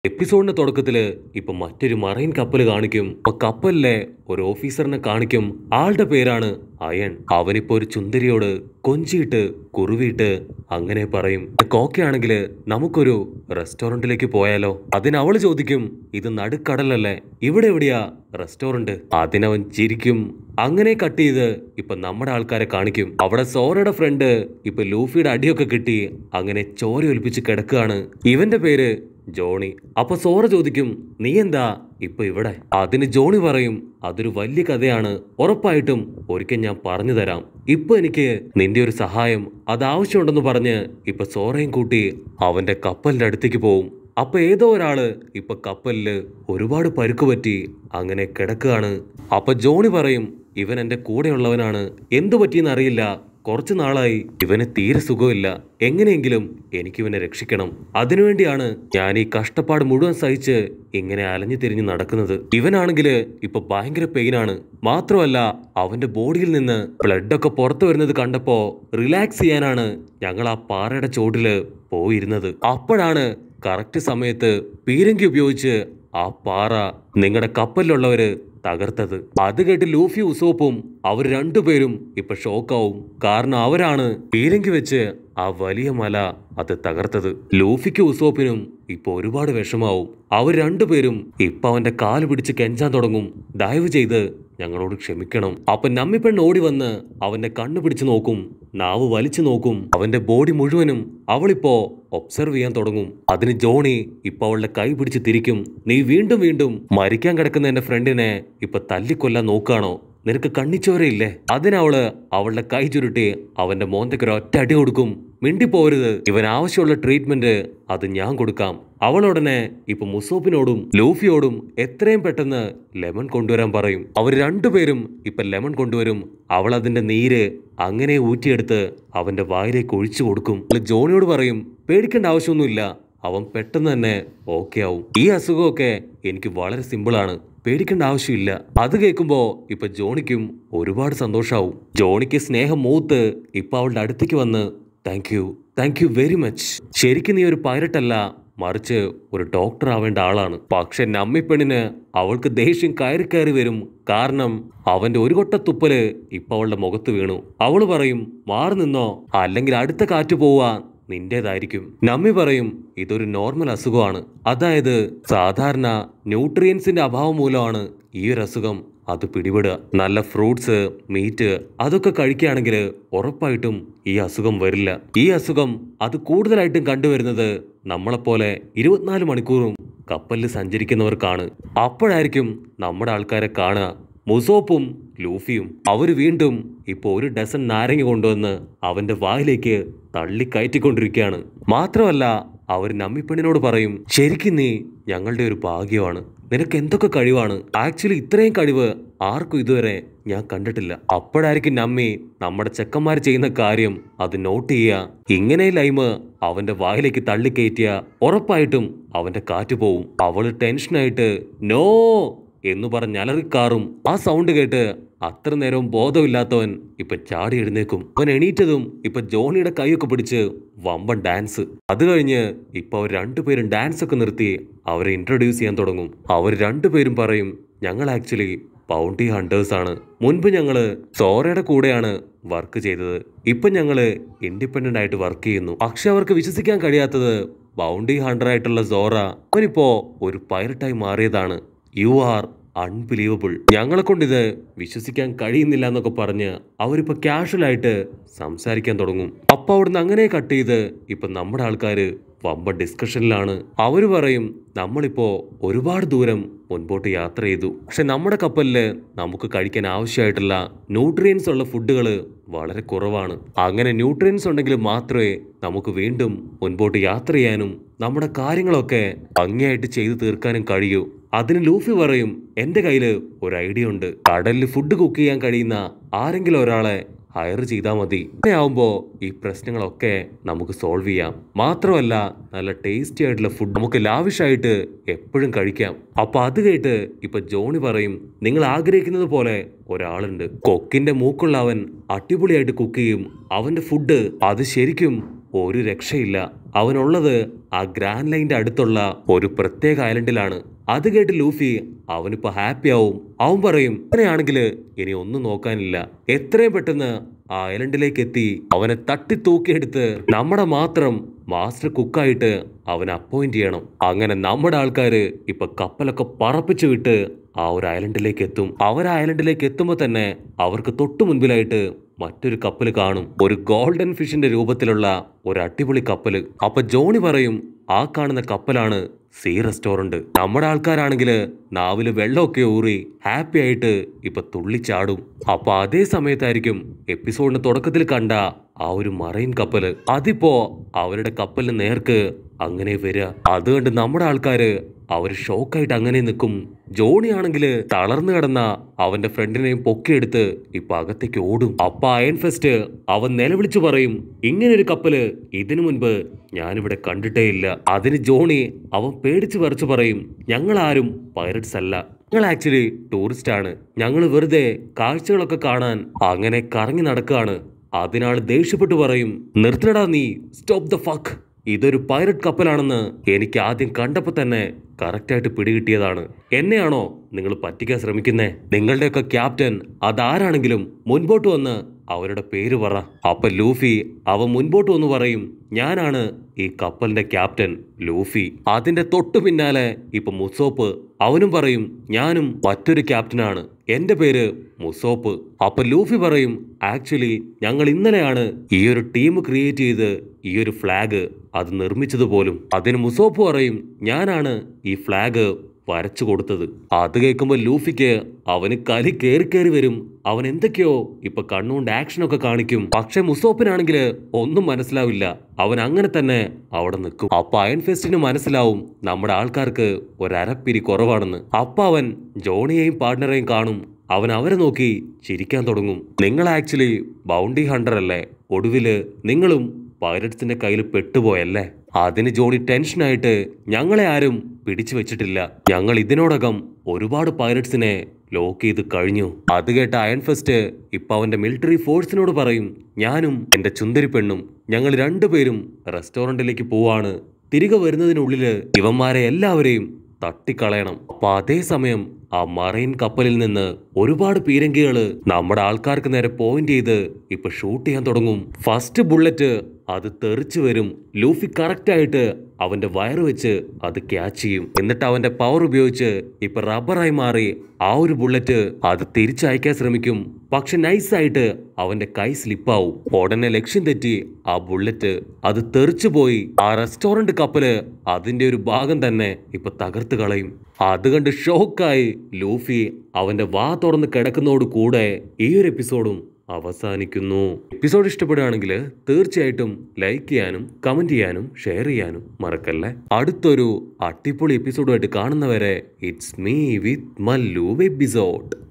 എപ്പിസോഡിന്റെ തുടക്കത്തില് ഇപ്പൊ മറ്റൊരു മറൈൻ കപ്പൽ കാണിക്കും അപ്പൊ കപ്പലിലെ ഒരു ഓഫീസറിനെ കാണിക്കും ആളുടെ പേരാണ് അയൺ അവനിപ്പോ ഒരു ചുന്ദരിയോട് കൊഞ്ചിയിട്ട് കുറുവിയിട്ട് അങ്ങനെ പറയും കോക്കയാണെങ്കില് നമുക്കൊരു റെസ്റ്റോറന്റിലേക്ക് പോയാലോ അതിന് അവള് ചോദിക്കും ഇത് നടുക്കടലല്ലേ ഇവിടെ എവിടെയാ റെസ്റ്റോറന്റ് അതിനവൻ ചിരിക്കും അങ്ങനെ കട്ട് ചെയ്ത് ഇപ്പൊ നമ്മുടെ ആൾക്കാരെ കാണിക്കും അവിടെ സോറയുടെ ഫ്രണ്ട് ഇപ്പൊ ലൂഫിയുടെ അടിയൊക്കെ കിട്ടി അങ്ങനെ ചോര ഒലിപ്പിച്ച് കിടക്കുകയാണ് ഇവന്റെ പേര് ജോണി അപ്പൊ സോറ ചോദിക്കും നീ എന്താ ഇപ്പൊ ഇവിടെ അതിന് ജോണി പറയും അതൊരു വലിയ കഥയാണ് ഉറപ്പായിട്ടും ഒരിക്കൽ ഞാൻ പറഞ്ഞു തരാം ഇപ്പൊ എനിക്ക് നിന്റെ ഒരു സഹായം അത് ആവശ്യമുണ്ടെന്ന് പറഞ്ഞ് ഇപ്പൊ സോറയും കൂട്ടി അവന്റെ കപ്പലിന്റെ അടുത്തേക്ക് പോവും അപ്പൊ ഏതോ ഒരാള് ഇപ്പൊ കപ്പലില് ഒരുപാട് പരുക്ക് പറ്റി അങ്ങനെ കിടക്കുകയാണ് അപ്പൊ ജോണി പറയും ഇവൻ എന്റെ കൂടെയുള്ളവനാണ് എന്തു പറ്റിയെന്ന് അറിയില്ല കുറച്ചു നാളായി ഇവന് തീരെ സുഖമില്ല എങ്ങനെയെങ്കിലും എനിക്കിവനെ രക്ഷിക്കണം അതിനുവേണ്ടിയാണ് ഞാൻ ഈ കഷ്ടപ്പാട് മുഴുവൻ സഹിച്ച് ഇങ്ങനെ അലഞ്ഞു തിരിഞ്ഞ് നടക്കുന്നത് ഇവനാണെങ്കില് ഇപ്പൊ ഭയങ്കര പെയിനാണ് മാത്രമല്ല അവന്റെ ബോഡിയിൽ നിന്ന് ബ്ലഡ് ഒക്കെ പുറത്തു വരുന്നത് കണ്ടപ്പോ റിലാക്സ് ചെയ്യാനാണ് ഞങ്ങൾ ആ പാറയുടെ ചോട്ടില് പോയിരുന്നത് അപ്പോഴാണ് കറക്റ്റ് സമയത്ത് പീരങ്കി ഉപയോഗിച്ച് ആ പാറ നിങ്ങളുടെ കപ്പലിലുള്ളവര് തകർത്തത് അത് കേട്ട് ലൂഫി ഉസോപ്പും അവർ രണ്ടുപേരും ഇപ്പൊ ഷോക്കാവും കാരണം അവരാണ് പീരങ്കി വെച്ച് ആ വലിയ മല അത് തകർത്തത് ലൂഫിക്കും ഉസോപ്പിനും ഇപ്പൊ ഒരുപാട് വിഷമാവും അവർ രണ്ടുപേരും ഇപ്പൊ അവന്റെ കാല് പിടിച്ച് കെഞ്ചാൻ തുടങ്ങും ദയവ് ചെയ്ത് ഞങ്ങളോട് ക്ഷമിക്കണം അപ്പൊ നമ്മിപ്പെണ്ണ് ഓടി വന്ന് അവന്റെ കണ്ണു പിടിച്ചു നോക്കും നാവ് വലിച്ചു നോക്കും അവന്റെ ബോഡി മുഴുവനും അവളിപ്പോ ഒബ്സർവ് ചെയ്യാൻ തുടങ്ങും അതിന് ജോണി ഇപ്പൊ അവളുടെ കൈ പിടിച്ച് തിരിക്കും നീ വീണ്ടും വീണ്ടും മരിക്കാൻ കിടക്കുന്ന എന്റെ ഫ്രണ്ടിനെ ഇപ്പൊ തല്ലിക്കൊല്ലാൻ നോക്കാണോ നിനക്ക് കണ്ണിച്ചോരയില്ലേ അതിനവള് അവളുടെ കൈ ചുരുട്ടി അവന്റെ മോന്തയ്ക്ക് ഒരു ഒറ്റ അടി കൊടുക്കും മിണ്ടിപ്പോരുത് ഇവൻ ആവശ്യമുള്ള ട്രീറ്റ്മെന്റ് അത് ഞാൻ കൊടുക്കാം അവളുടനെ ഇപ്പൊ മുസോപ്പിനോടും ലൂഫിയോടും എത്രയും പെട്ടെന്ന് ലെമൺ കൊണ്ടുവരാൻ പറയും അവർ രണ്ടുപേരും ഇപ്പൊ ലെമൺ കൊണ്ടുവരും അവൾ അതിന്റെ നീര് അങ്ങനെ ഊറ്റിയെടുത്ത് അവന്റെ വായിലേക്ക് ഒഴിച്ചു കൊടുക്കും അവള് ജോണിയോട് പറയും പേടിക്കേണ്ട ആവശ്യമൊന്നുമില്ല അവൻ പെട്ടെന്ന് തന്നെ ഓക്കെ ആവും ഈ അസുഖമൊക്കെ എനിക്ക് വളരെ സിമ്പിളാണ് പേടിക്കേണ്ട ആവശ്യമില്ല അത് കേൾക്കുമ്പോ ഇപ്പൊ ജോണിക്കും ഒരുപാട് സന്തോഷാവും ജോണിക്ക് സ്നേഹം മൂത്ത് ഇപ്പൊ അവളുടെ അടുത്തേക്ക് വന്ന് thank you thank you very much ശരിക്കും നീ ഒരു പൈലറ്റ് അല്ല മറിച്ച് ഒരു ഡോക്ടർ ആവേണ്ട ആളാണ് പക്ഷെ നമ്മിപ്പെണ്ണിന് അവൾക്ക് ദേഷ്യം കയറി കയറി വരും കാരണം അവന്റെ ഒരു കൊട്ട തുപ്പല് ഇപ്പൊ അവളുടെ മുഖത്ത് വീണു അവള് പറയും മാറി നിന്നോ അല്ലെങ്കിൽ അടുത്ത കാറ്റ് പോവാ നിന്റേതായിരിക്കും നമ്മി പറയും ഇതൊരു നോർമൽ അസുഖമാണ് അതായത് സാധാരണ ന്യൂട്രിയൻസിന്റെ അഭാവം മൂലമാണ് ഈ ഒരു അസുഖം അത് പിടിപെടുക നല്ല ഫ്രൂട്ട്സ് മീറ്റ് അതൊക്കെ കഴിക്കുകയാണെങ്കിൽ ഉറപ്പായിട്ടും ഈ അസുഖം വരില്ല ഈ അസുഖം അത് കൂടുതലായിട്ടും കണ്ടുവരുന്നത് നമ്മളെപ്പോലെ ഇരുപത്തിനാല് മണിക്കൂറും കപ്പലിൽ സഞ്ചരിക്കുന്നവർക്കാണ് അപ്പോഴായിരിക്കും നമ്മുടെ ആൾക്കാരെ കാണുക മുസോപ്പും ലൂഫിയും അവര് വീണ്ടും ഇപ്പൊ ഒരു ഡസൻ നാരങ്ങ കൊണ്ടുവന്ന് അവന്റെ വായിലേക്ക് തള്ളി കയറ്റിക്കൊണ്ടിരിക്കുകയാണ് മാത്രമല്ല അവർ നമ്മിപ്പെണ്ണിനോട് പറയും ശരിക്കും നീ ഞങ്ങളുടെ ഒരു ഭാഗ്യമാണ് നിനക്ക് എന്തൊക്കെ കഴിവാണ് ആക്ച്വലി ഇത്രയും കഴിവ് ആർക്കും ഇതുവരെ ഞാൻ കണ്ടിട്ടില്ല അപ്പോഴായിരിക്കും നമ്മി നമ്മുടെ ചെക്കന്മാർ ചെയ്യുന്ന കാര്യം അത് നോട്ട് ചെയ്യുക ഇങ്ങനെ ലൈമ് അവന്റെ വായിലേക്ക് തള്ളിക്കയറ്റിയ ഉറപ്പായിട്ടും അവന്റെ കാറ്റ് പോവും അവള് ടെൻഷനായിട്ട് നോ എന്ന് പറഞ്ഞ് അലറിക്കാറും ആ സൗണ്ട് കേട്ട് അത്ര നേരവും ബോധമില്ലാത്തവൻ ഇപ്പൊ ചാടി എഴുന്നേക്കും അവൻ എണീറ്റതും ഇപ്പൊ ജോണിയുടെ കൈയൊക്കെ പിടിച്ച് വമ്പൻ ഡാൻസ് അത് കഴിഞ്ഞ് ഇപ്പൊ അവർ രണ്ടുപേരും ഡാൻസ് ഒക്കെ നിർത്തി അവരെ ഇൻട്രൊഡ്യൂസ് ചെയ്യാൻ തുടങ്ങും അവർ രണ്ടുപേരും പറയും ഞങ്ങൾ ആക്ച്വലി ബൗണ്ടി ഹണ്ടേഴ്സ് ആണ് മുൻപ് ഞങ്ങള് സോറയുടെ കൂടെയാണ് വർക്ക് ചെയ്തത് ഇപ്പൊ ഞങ്ങള് ഇൻഡിപെൻഡന്റ് ആയിട്ട് വർക്ക് ചെയ്യുന്നു പക്ഷെ അവർക്ക് വിശ്വസിക്കാൻ കഴിയാത്തത് ബൗണ്ടി ഹണ്ടർ ആയിട്ടുള്ള സോറ അവനിപ്പോ ഒരു പൈലറ്റായി മാറിയതാണ് യു ആർ അൺബിലീവബിൾ ഞങ്ങളെ കൊണ്ട് ഇത് വിശ്വസിക്കാൻ കഴിയുന്നില്ല എന്നൊക്കെ പറഞ്ഞ് അവരിപ്പോ കാഷ്വൽ ആയിട്ട് സംസാരിക്കാൻ തുടങ്ങും അപ്പൊ അവിടുന്ന് അങ്ങനെ കട്ട് ചെയ്ത് ഇപ്പൊ നമ്മുടെ ആൾക്കാര് വമ്പ ഡിസ്കഷനിലാണ് അവര് പറയും നമ്മളിപ്പോ ഒരുപാട് ദൂരം മുൻപോട്ട് യാത്ര ചെയ്തു പക്ഷെ നമ്മുടെ കപ്പലില് നമുക്ക് കഴിക്കാൻ ആവശ്യമായിട്ടുള്ള ന്യൂട്രിയൻസ് ഉള്ള ഫുഡുകൾ വളരെ കുറവാണ് അങ്ങനെ ന്യൂട്രിയൻസ് ഉണ്ടെങ്കിൽ മാത്രമേ നമുക്ക് വീണ്ടും മുൻപോട്ട് യാത്ര ചെയ്യാനും നമ്മുടെ കാര്യങ്ങളൊക്കെ ഭംഗിയായിട്ട് ചെയ്തു തീർക്കാനും കഴിയൂ അതിന് ലൂഫി പറയും എന്റെ കയ്യില് ഒരു ഐഡിയ ഉണ്ട് കടലിൽ ഫുഡ് കുക്ക് ചെയ്യാൻ കഴിയുന്ന ആരെങ്കിലും ഒരാളെ ഹയർ ചെയ്താൽ മതി അങ്ങനെയാവുമ്പോ ഈ പ്രശ്നങ്ങളൊക്കെ നമുക്ക് സോൾവ് ചെയ്യാം മാത്രമല്ല നല്ല ടേസ്റ്റി ആയിട്ടുള്ള ഫുഡ് നമുക്ക് ലാവിഷായിട്ട് എപ്പോഴും കഴിക്കാം അപ്പൊ അത് കേട്ട് ഇപ്പൊ ജോണി പറയും നിങ്ങൾ ആഗ്രഹിക്കുന്നത് പോലെ ഒരാളുണ്ട് കൊക്കിന്റെ മൂക്കുള്ള അവൻ അടിപൊളിയായിട്ട് കുക്ക് ചെയ്യും അവന്റെ ഫുഡ് അത് ശരിക്കും ഒരു രക്ഷയില്ല അവനുള്ളത് ആ ഗ്രാൻഡ് ലൈൻ്റെ അടുത്തുള്ള ഒരു പ്രത്യേക ഐലൻഡിലാണ് അത് കേട്ട് ലൂഫി അവനിപ്പോ ഹാപ്പി ആവും അവൻ പറയും അങ്ങനെയാണെങ്കിൽ ഇനി ഒന്നും നോക്കാനില്ല എത്രയും പെട്ടെന്ന് ആ ഐലൻഡിലേക്ക് എത്തി അവനെ തട്ടി തൂക്കിയെടുത്ത് നമ്മുടെ മാത്രം മാസ്റ്റർ കുക്കായിട്ട് അവനെ അപ്പോയിന്റ് ചെയ്യണം അങ്ങനെ നമ്മുടെ ആൾക്കാര് ഇപ്പൊ കപ്പലൊക്കെ പറപ്പിച്ചു വിട്ട് ആ ഒരു ഐലൻഡിലേക്ക് എത്തും അവർ ആ ഐലൻഡിലേക്ക് എത്തുമ്പോൾ തന്നെ അവർക്ക് തൊട്ടു മുൻപിലായിട്ട് മറ്റൊരു കപ്പൽ കാണും ഒരു ഗോൾഡൻ ഫിഷിന്റെ രൂപത്തിലുള്ള ഒരു അടിപൊളി കപ്പൽ അപ്പൊ ജോണി പറയും ആ കാണുന്ന കപ്പലാണ് സീ റെസ്റ്റോറന്റ് നമ്മുടെ ആൾക്കാരാണെങ്കിൽ നാവില് വെള്ളമൊക്കെ ഊറി ഹാപ്പി ആയിട്ട് ഇപ്പൊ തുള്ളിച്ചാടും അപ്പൊ അതേ സമയത്തായിരിക്കും എപ്പിസോഡിന്റെ തുടക്കത്തിൽ കണ്ട ആ ഒരു മറൈൻ കപ്പല് അതിപ്പോ അവരുടെ കപ്പലിന് നേർക്ക് അങ്ങനെ വരിക അതുകൊണ്ട് നമ്മുടെ ആൾക്കാര് അവര് ഷോക്കായിട്ട് അങ്ങനെ നിൽക്കും ജോണി ആണെങ്കിൽ തളർന്നു കിടന്ന അവന്റെ ഫ്രണ്ടിനെയും പൊക്കിയെടുത്ത് ഇപ്പൊ അകത്തേക്ക് ഓടും അപ്പൊ അയൺ ഫെസ്റ്റ് അവൻ നിലവിളിച്ചു പറയും ഇങ്ങനെ ഒരു കപ്പല് ഇതിനു മുൻപ് ഞാനിവിടെ കണ്ടിട്ടേ ഇല്ല അതിന് ജോണി അവൻ പേടിച്ചു പറിച്ചു പറയും ഞങ്ങൾ ആരും പൈററ്റ്സ് അല്ല ഞങ്ങൾ ആക്ച്വലി ടൂറിസ്റ്റ് ആണ് ഞങ്ങൾ വെറുതെ കാഴ്ചകളൊക്കെ കാണാൻ അങ്ങനെ കറങ്ങി നടക്കുകയാണ് അതിനാൾ ദേഷ്യപ്പെട്ടു പറയും നിർത്തണടാ നീ സ്റ്റോപ്പ് ദ ഫക്ക് ഇതൊരു പൈററ്റ് കപ്പലാണെന്ന് എനിക്ക് ആദ്യം കണ്ടപ്പോൾ തന്നെ കറക്റ്റായിട്ട് പിടികിട്ടിയതാണ് എന്നെയാണോ നിങ്ങൾ പറ്റിക്കാൻ ശ്രമിക്കുന്നേ നിങ്ങളുടെയൊക്കെ ക്യാപ്റ്റൻ അതാരാണെങ്കിലും മുൻപോട്ട് വന്ന് അവരുടെ പേര് പറ അപ്പൊ ലൂഫി അവൻ മുൻപോട്ട് വന്ന് പറയും ഞാനാണ് ഈ കപ്പലിന്റെ ക്യാപ്റ്റൻ ലൂഫി അതിന്റെ തൊട്ടു പിന്നാലെ ഇപ്പൊ മുസോപ്പ് അവനും പറയും ഞാനും മറ്റൊരു ക്യാപ്റ്റനാണ് എന്റെ പേര് മുസോപ്പ് അപ്പൊ ലൂഫി പറയും ആക്ച്വലി ഞങ്ങൾ ഇന്നലെയാണ് ഈ ഒരു ടീം ക്രിയേറ്റ് ചെയ്ത് ഈ ഒരു ഫ്ലാഗ് അത് നിർമ്മിച്ചത് പോലും അതിന് മുസോപ്പ് പറയും ഞാനാണ് ഈ ഫ്ലാഗ് വരച്ചു കൊടുത്തത് അത് കേൾക്കുമ്പോൾ ലൂഫിക്ക് അവന് കലി കയറി കയറി വരും അവൻ എന്തൊക്കെയോ ഇപ്പൊ കണ്ണുകൊണ്ട് ആക്ഷനൊക്കെ കാണിക്കും പക്ഷെ മുസോപ്പിനാണെങ്കിൽ ഒന്നും മനസ്സിലാവില്ല അവൻ അങ്ങനെ തന്നെ അവിടെ നിൽക്കും അപ്പൊ അയൺ ഫെസ്റ്റിന് മനസ്സിലാവും നമ്മുടെ ആൾക്കാർക്ക് ഒരരപ്പിരി കുറവാണെന്ന് അപ്പൊ അവൻ ജോണിയെയും പാർട്ട്ണറെയും കാണും അവൻ അവരെ നോക്കി ചിരിക്കാൻ തുടങ്ങും നിങ്ങൾ ആക്ച്വലി ബൗണ്ടി ഹണ്ടർ അല്ലേ ഒടുവില് നിങ്ങളും പൈററ്റ്സിന്റെ കയ്യിൽ പെട്ടുപോയല്ലേ അതിന് ജോണി ടെൻഷനായിട്ട് ഞങ്ങളെ ആരും പിടിച്ചു വെച്ചിട്ടില്ല ഞങ്ങൾ ഇതിനോടകം ഒരുപാട് പൈററ്റ്സിനെ ലോക്ക് ചെയ്ത് കഴിഞ്ഞു അത് കേട്ട അയൺ ഫെസ്റ്റ് ഇപ്പൊ അവന്റെ മിലിറ്ററി ഫോഴ്സിനോട് പറയും ഞാനും എന്റെ ചുന്ദരി പെണ്ണും ഞങ്ങൾ രണ്ടുപേരും റെസ്റ്റോറന്റിലേക്ക് പോവാണ് തിരികെ വരുന്നതിനുള്ളില് ഇവന്മാരെ എല്ലാവരെയും തട്ടിക്കളയണം അപ്പൊ അതേസമയം ആ മറൈൻ കപ്പലിൽ നിന്ന് ഒരുപാട് പീരങ്കികള് നമ്മുടെ ആൾക്കാർക്ക് നേരെ പോയിന്റ് ചെയ്ത് ഇപ്പൊ ഷൂട്ട് ചെയ്യാൻ തുടങ്ങും ഫസ്റ്റ് ബുള്ളറ്റ് അത് തെറിച്ചു വരും ലൂഫി കറക്റ്റ് ആയിട്ട് അവന്റെ വയറ് വെച്ച് അത് ക്യാച്ച് ചെയ്യും എന്നിട്ട് അവന്റെ പവർ ഉപയോഗിച്ച് ഇപ്പൊ റബ്ബറായി മാറി ആ ഒരു ബുള്ളറ്റ് അത് തിരിച്ചയക്കാൻ ശ്രമിക്കും പക്ഷെ നൈസായിട്ട് അവന്റെ കൈ സ്ലിപ്പാവും ഉടനെ ലക്ഷ്യം തെറ്റി ആ ബുള്ളറ്റ് അത് തെറിച്ചു പോയി ആ റെസ്റ്റോറന്റ് കപ്പല് അതിന്റെ ഒരു ഭാഗം തന്നെ ഇപ്പൊ തകർത്ത് കളയും അത് കണ്ട് ഷോക്കായി ലൂഫി അവന്റെ വാ തുറന്ന് കിടക്കുന്നതോട് കൂടെ ഈ ഒരു എപ്പിസോഡും അവസാനിക്കുന്നു എപ്പിസോഡ് ഇഷ്ടപ്പെടുകയാണെങ്കിൽ തീർച്ചയായിട്ടും ലൈക്ക് ചെയ്യാനും കമന്റ് ചെയ്യാനും ഷെയർ ചെയ്യാനും മറക്കല്ലേ അടുത്തൊരു അടിപൊളി എപ്പിസോഡുമായിട്ട് കാണുന്നവരെ it's me with Mallu episode